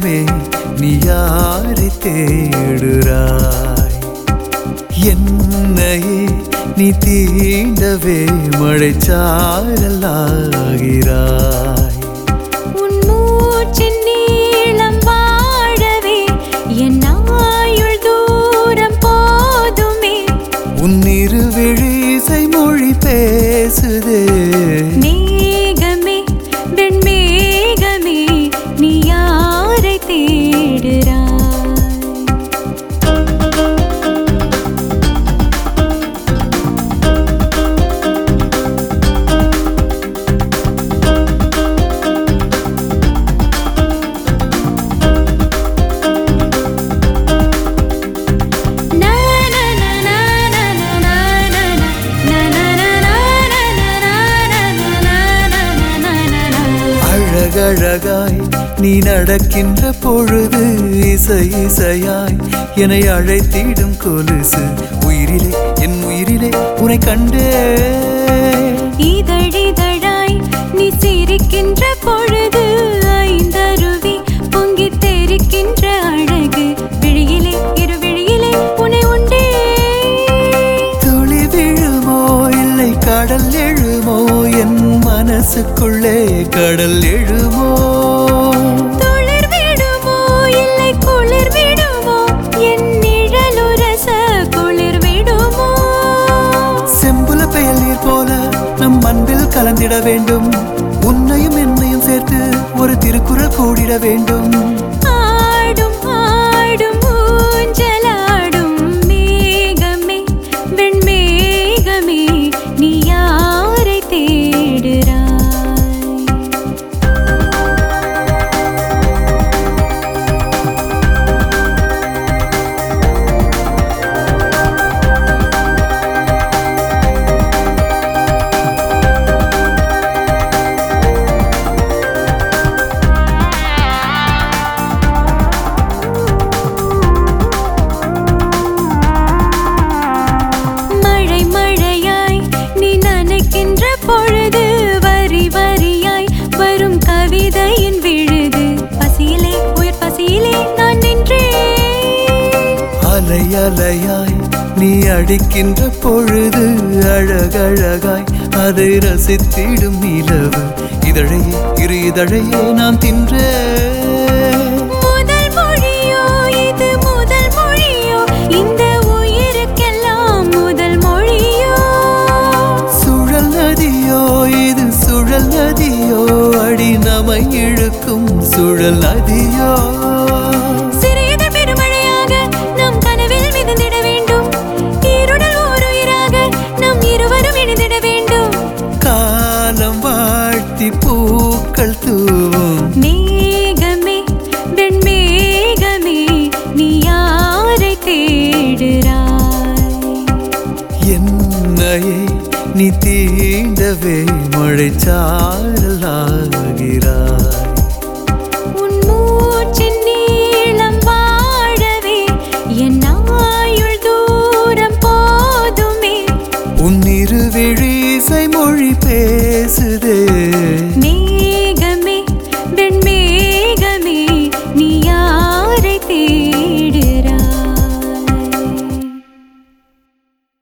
மேகமே நீ யாரை தேடுறாய் என்னையே நீ தீண்டவே மழைச்சாரலாகிறாய் உன் மூச்சின் நீளம் வாழவே என் ஆயுள் தூரம் போதுமே உன் இருவிழிசை மொழி பேசுதே மேகமே வெண்மேகமே நீ யாரை தேடுறாய் அழகழகாய் நீ நடக்கின்ற பொழுது இசை இசையாய் என்னை அழைத்திடும் கொலுசு உயிரிலே என் உயிரிலே உன்னை கண்டே இதழிதழாய் நீ சிரிக்கின்ற பொழுது ஐந்தருவி பொங்கித் தெரிக்கின்ற அழகு விழியிலே இரு விழியிலே உன்னை உண்டே துளி விழுமோ இல்லை கடல் எழுமோ என் மனசுக்குள்ளே கடல் எழுமோ துளிர் விடுமோ இல்லை குளிர் விடுமோ என் நிழலுரச குளிர் விடுமோ செம்புல பெயல் நீர் போல நம் அன்பில் கலந்திட வேண்டும் உன்னையும் என்னையும் சேர்த்து ஒரு திருக்குறள் கூடிட வேண்டும் ஆடும் ஆடும் ஊஞ்சலாடும் மேகமே வெண்மேகமே நீ யாரை தேடுறாய் மழை மழையாய் நீ நனைக்கின்ற பொழுது வரி வரியாய் வரும் கவிதையின் விழுது பசியிலே உயிர் பசியிலே நான் நின்றேன் அலை அலையாய் நீ அடிக்கின்ற பொழுது அழகழகாய் அதை ரசித்திடும் நிலவு இதழையே இரு இதழையே நான் தின்றேன் முதல் மொழியோ இது முதல் மொழியோ இந்த உயிருக்கெல்லாம் முதல் மொழியோ சுழல் நதியோ இது சுழல் நதியோ அடி நமை இழுக்கும் சுழல் நதியோ சிறிது பெருமழையாக நம் கனவில் மிதந்திட வேண்டும் இருடல் ஓர் உயிராக நம் இருவரும் இணைந்திட வேண்டும் காலம் வாழ்த்தி பூக்கள் தூவும் மேகமே வெண்மேகமே நீ யாரை தேடுறாய் என்னையே நீ தீண்டவே மழைச்சாரலாகிறாய்